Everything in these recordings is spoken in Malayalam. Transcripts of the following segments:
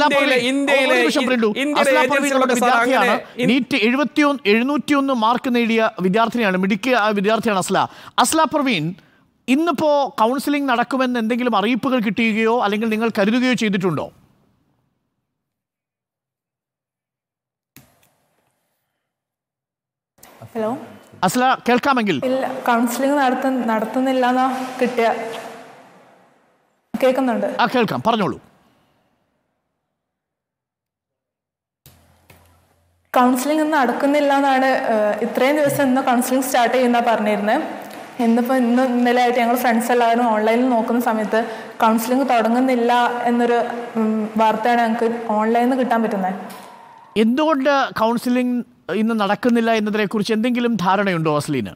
അസ്ലാ ഇന്ത്യയിലെ പർവീൻ, ഇന്ത്യയിലെ ഒരു നിമിഷം പ്രിന്റു. ഇന്ത്യയിലെ അസ്ലാ പർവീൻ ഉള്ള ഏജൻസികളൊക്കെ സാർ വിദ്യാർത്ഥിയാണ് അങ്ങനെ നീറ്റ് എഴുപത്തിയൊന്ന് എഴുന്നൂറ്റിയൊന്ന് മാർക്ക് നേടിയ വിദ്യാർത്ഥിനിയാണ് മിടുക്കിയ ആ വിദ്യാർത്ഥിയാണ് അസ്ല അസ്ല പ്രവീൺ ഇന്നിപ്പോ കൗൺസിലിംഗ് നടക്കുമെന്ന് എന്തെങ്കിലും അറിയിപ്പുകൾ കിട്ടുകയോ അല്ലെങ്കിൽ നിങ്ങൾ കരുതുകയോ ചെയ്തിട്ടുണ്ടോ ഹലോ അസ്ല കേൾക്കാമെങ്കിൽ ഇല്ല കൗൺസിലിംഗ് നടത്ത നടത്തുന്നില്ല എന്നാ കിട്ടിയ കേൾക്കുന്നുണ്ട് ആ കേൾക്കാം പറഞ്ഞോളൂ കൗൺസിലിംഗ് ഒന്നും നടക്കുന്നില്ല എന്നാണ് ഏഹ്, ഇത്രയും ദിവസം ഇന്ന് കൗൺസിലിംഗ് സ്റ്റാർട്ട് ചെയ്യുന്ന പറഞ്ഞിരുന്നത് ഇന്നിപ്പോൾ ഇന്ന് ഇന്നലെ ആയിട്ട് ഞങ്ങൾ ഫ്രണ്ട്സ് എല്ലാവരും ഓൺലൈനിൽ നോക്കുന്ന സമയത്ത് കൗൺസിലിംഗ് തുടങ്ങുന്നില്ല എന്നൊരു ഉം, വാർത്തയാണ് ഞങ്ങൾക്ക് ഓൺലൈനിൽ നിന്ന് കിട്ടാൻ പറ്റുന്നത് എന്തുകൊണ്ട് കൗൺസിലിംഗ് ഇന്ന് നടക്കുന്നില്ല എന്നതിനെ കുറിച്ച് എന്തെങ്കിലും ധാരണയുണ്ടോ അസ്ലീന്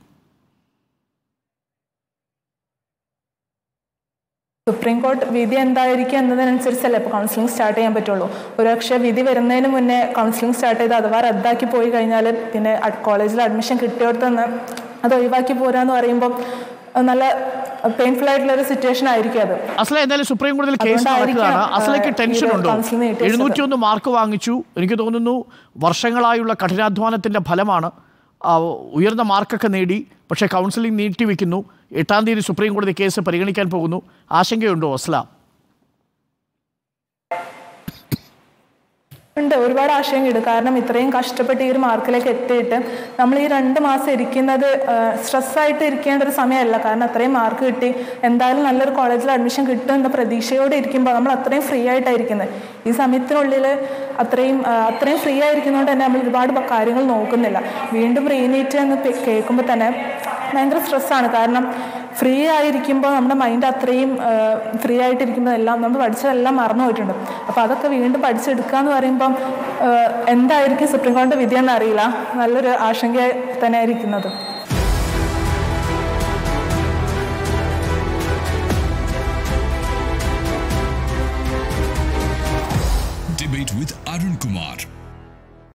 സുപ്രീം കോടതി വിധി എന്തായിരിക്കും എന്നതിനനുസരിച്ചല്ലേ ഇപ്പോൾ കൗൺസിലിംഗ് സ്റ്റാർട്ട് ചെയ്യാൻ പറ്റുള്ളൂ ഒരുപക്ഷെ വിധി വരുന്നതിന് മുന്നേ കൗൺസിലിംഗ് സ്റ്റാർട്ട് ചെയ്ത് അഥവാ റദ്ദാക്കി പോയി കഴിഞ്ഞാൽ പിന്നെ കോളേജിൽ അഡ്മിഷൻ കിട്ടിയോടത്തുനിന്ന് അത് ഒഴിവാക്കി പോരാന്ന് പറയുമ്പോൾ നല്ല പെയിൻഫുൾ ആയിട്ടുള്ള ഒരു സിറ്റുവേഷൻ ആയിരിക്കും അത് അസ്ല എന്തായാലും സുപ്രീം കോടതിയിൽ കേസ് അതുകൊണ്ടായിരിക്കാം, നടക്കുകയാണ് അസ്ലയ്ക്ക് ആ, ടെൻഷൻ ഇത് ഉണ്ടോ കൗൺസിലിംഗ് നീട്ടിവെച്ചത്. എഴുന്നൂറ്റിയൊന്ന് മാർക്ക് വാങ്ങിച്ചു എനിക്ക് തോന്നുന്നു വർഷങ്ങളായുള്ള കഠിനാധ്വാനത്തിന്റെ ഫലമാണ് ആ, ഉയർന്ന മാർക്കൊക്കെ നേടി പക്ഷേ കൗൺസിലിംഗ് നീട്ടിവെക്കുന്നു എട്ടാം തീയതി സുപ്രീം കോടതി കേസ് പരിഗണിക്കാൻ പോകുന്നു ആശങ്കയുണ്ടോ അസ്ല ഉണ്ട് ഒരുപാട് ആശങ്കയുണ്ട് കാരണം ഇത്രയും കഷ്ടപ്പെട്ട് ഈ ഒരു മാർക്കിലേക്ക് എത്തിയിട്ട് നമ്മൾ ഈ രണ്ട് മാസം ഇരിക്കുന്നത് സ്ട്രെസ്സായിട്ട് ഇരിക്കേണ്ട ഒരു സമയമല്ല കാരണം അത്രയും മാർക്ക് കിട്ടി എന്തായാലും നല്ലൊരു കോളേജിൽ അഡ്മിഷൻ കിട്ടും എന്ന പ്രതീക്ഷയോടെ ഇരിക്കുമ്പോൾ നമ്മൾ അത്രയും ഫ്രീ ആയിട്ടായിരിക്കുന്നത് ഈ സമയത്തിനുള്ളിൽ അത്രയും ആ, അത്രയും ഫ്രീ ആയിരിക്കുന്നതുകൊണ്ട് തന്നെ നമ്മൾ ഒരുപാട് പ- കാര്യങ്ങൾ നോക്കുന്നില്ല വീണ്ടും റീനീറ്റ് എന്ന് പെ- കേൾക്കുമ്പോൾ തന്നെ ഭയങ്കര സ്ട്രെസ്സാണ് കാരണം ഫ്രീ ആയിരിക്കുമ്പോൾ നമ്മുടെ മൈൻഡ് അത്രയും ഫ്രീ ആയിട്ടിരിക്കുമ്പോൾ എല്ലാം നമ്മൾ പഠിച്ചതെല്ലാം മറന്നു പോയിട്ടുണ്ട് അപ്പോൾ അതൊക്കെ വീണ്ടും പഠിച്ചെടുക്കുക എന്ന് പറയുമ്പം ആ, എന്തായിരിക്കും സുപ്രീം കോടതി വിധി എന്നറിയില്ല നല്ലൊരു ആശങ്ക തന്നെയായിരിക്കുന്നത്